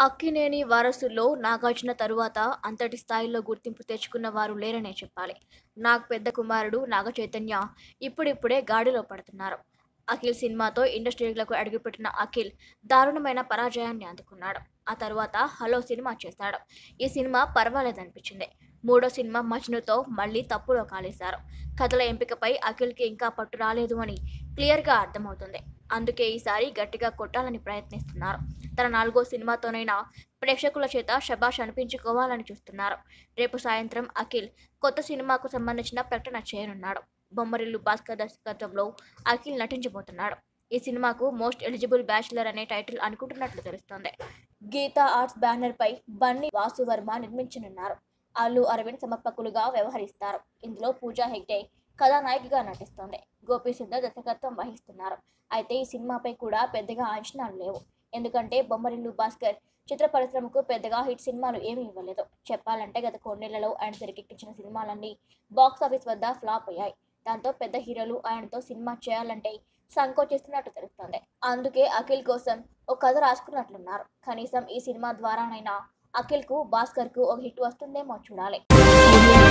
అక్కినేని వారసుల్లో నాగార్జున తరువాత అంతటి స్థాయిలో గుర్తింపు తెచ్చుకున్న వారు లేరనే చెప్పాలి నాగ్ పెద్ద కుమారుడు నాగ చైతన్య ఇప్పుడిప్పుడే గాడిలో పడుతున్నారు అఖిల్ సినిమాతో ఇండస్ట్రీలకు అడుగుపెట్టిన అఖిల్ దారుణమైన పరాజయాన్ని అందుకున్నాడు ఆ తర్వాత హలో సినిమా చేశాడు ఈ సినిమా పర్వాలేదనిపించింది మూడో సినిమా మజ్నుతో మళ్ళీ తప్పులో కాలేశారు కథల ఎంపికపై అఖిల్కి ఇంకా పట్టు రాలేదు అని క్లియర్గా అర్థమవుతుంది అందుకే ఈసారి గట్టిగా కొట్టాలని ప్రయత్నిస్తున్నారు తన నాలుగో సినిమాతోనైనా ప్రేక్షకుల చేత శబాష్ అనిపించుకోవాలని చూస్తున్నారు రేపు సాయంత్రం అఖిల్ కొత్త సినిమాకు సంబంధించిన ప్రకటన చేయనున్నాడు బొమ్మరిల్లు భాస్కర్ దర్శకత్వంలో అఖిల్ నటించబోతున్నాడు ఈ సినిమాకు మోస్ట్ ఎలిజిబుల్ బ్యాచులర్ అనే టైటిల్ అనుకుంటున్నట్లు తెలుస్తోంది గీతా ఆర్ట్స్ బ్యానర్ పై బన్నీ వాసువర్మ నిర్మించనున్నారు అల్లు అరవింద్ సమర్పకులుగా వ్యవహరిస్తారు ఇందులో పూజా హెగ్డే కథానాయికగా నటిస్తోంది గోపి సింధర్ దర్శకత్వం వహిస్తున్నారు అయితే ఈ సినిమాపై కూడా పెద్దగా అంచనాలు లేవు ఎందుకంటే బొమ్మరిల్లు భాస్కర్ చిత్ర పరిశ్రమకు పెద్దగా హిట్ సినిమాలు ఏమీ ఇవ్వలేదు చెప్పాలంటే గత కొన్నేళ్లలో ఆయన తెరకెక్కించిన సినిమాలన్నీ బాక్స్ ఆఫీస్ వద్ద ఫ్లాప్ అయ్యాయి దాంతో పెద్ద హీరోలు ఆయనతో సినిమా చేయాలంటే సంకోచిస్తున్నట్టు తెలుస్తోంది అందుకే అఖిల్ కోసం ఒక కథ రాసుకున్నట్లున్నారు కనీసం ఈ సినిమా ద్వారానైనా అఖిల్కు భాస్కర్కు ఒక హిట్ వస్తుందేమో చూడాలి